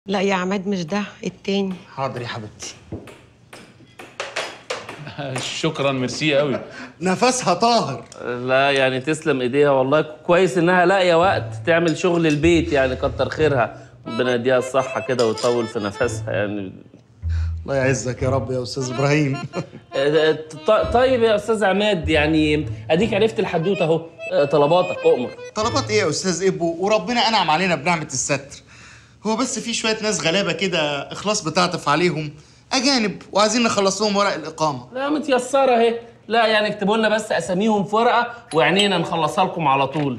لا يا عماد مش ده التاني حاضر يا حبيبتي شكرا ميرسي قوي نفسها طاهر لا يعني تسلم ايديها والله كويس انها لاقيه وقت تعمل شغل البيت يعني كتر خيرها ربنا يديها الصحه كده ويطول في نفسها يعني الله يعزك يا رب يا استاذ ابراهيم آه، ط- طيب يا استاذ عماد يعني اديك عرفت الحدوته اهو آه، طلباتك اؤمر طلبات ايه يا استاذ ابو وربنا انعم علينا بنعمه الستر هو بس في شويه ناس غلابه كده اخلاص بتعطف عليهم اجانب وعايزين نخلص لهم ورق الاقامه لا متيسره اهي لا يعني اكتبوا لنا بس اساميهم في ورقه وعينينا نخلصها لكم على طول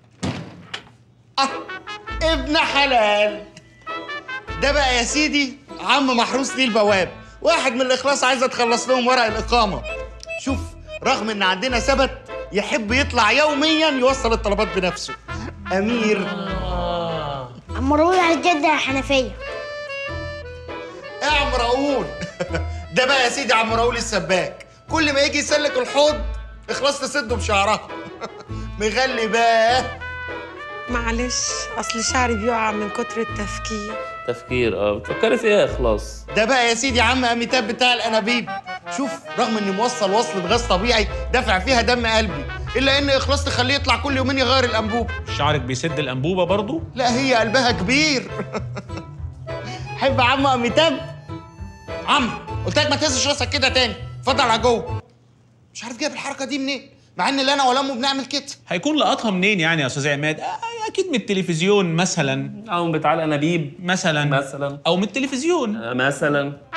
آه ابن حلال ده بقى يا سيدي عم محروس ليه البواب واحد من الاخلاص عايز اتخلص لهم ورق الاقامه شوف رغم ان عندنا ثبت يحب يطلع يوميا يوصل الطلبات بنفسه امير عم راوي على الجدة يا حنفية يا عم راؤول ده بقى يا سيدي عم راؤول السباك كل ما يجي يسلك الحوض اخلاص تسده بشعرها مغلي بقى معلش اصل شعري بيقع من كتر التفكير تفكير اه بتفكري في ايه يا اخلاص ده بقى يا سيدي عم اميتاب بتاع الانابيب شوف رغم اني موصل وصلة غاز طبيعي دافع فيها دم قلبي الا ان اخلاص تخليه يطلع كل يومين يغير الانبوب شعرك بيسد الانبوبه برضو لا هي قلبها كبير حب عم اميتاب عم قلت لك ما تهزش راسك كده تاني اتفضل على جوه مش عارف جايب الحركه دي منين مع ان لا انا ولا امه بنعمل كده هيكون لقطها منين يعني يا استاذ عماد آه، اكيد من التلفزيون مثلا او بتاع الانابيب مثلا مثلا او من التلفزيون آه، مثلا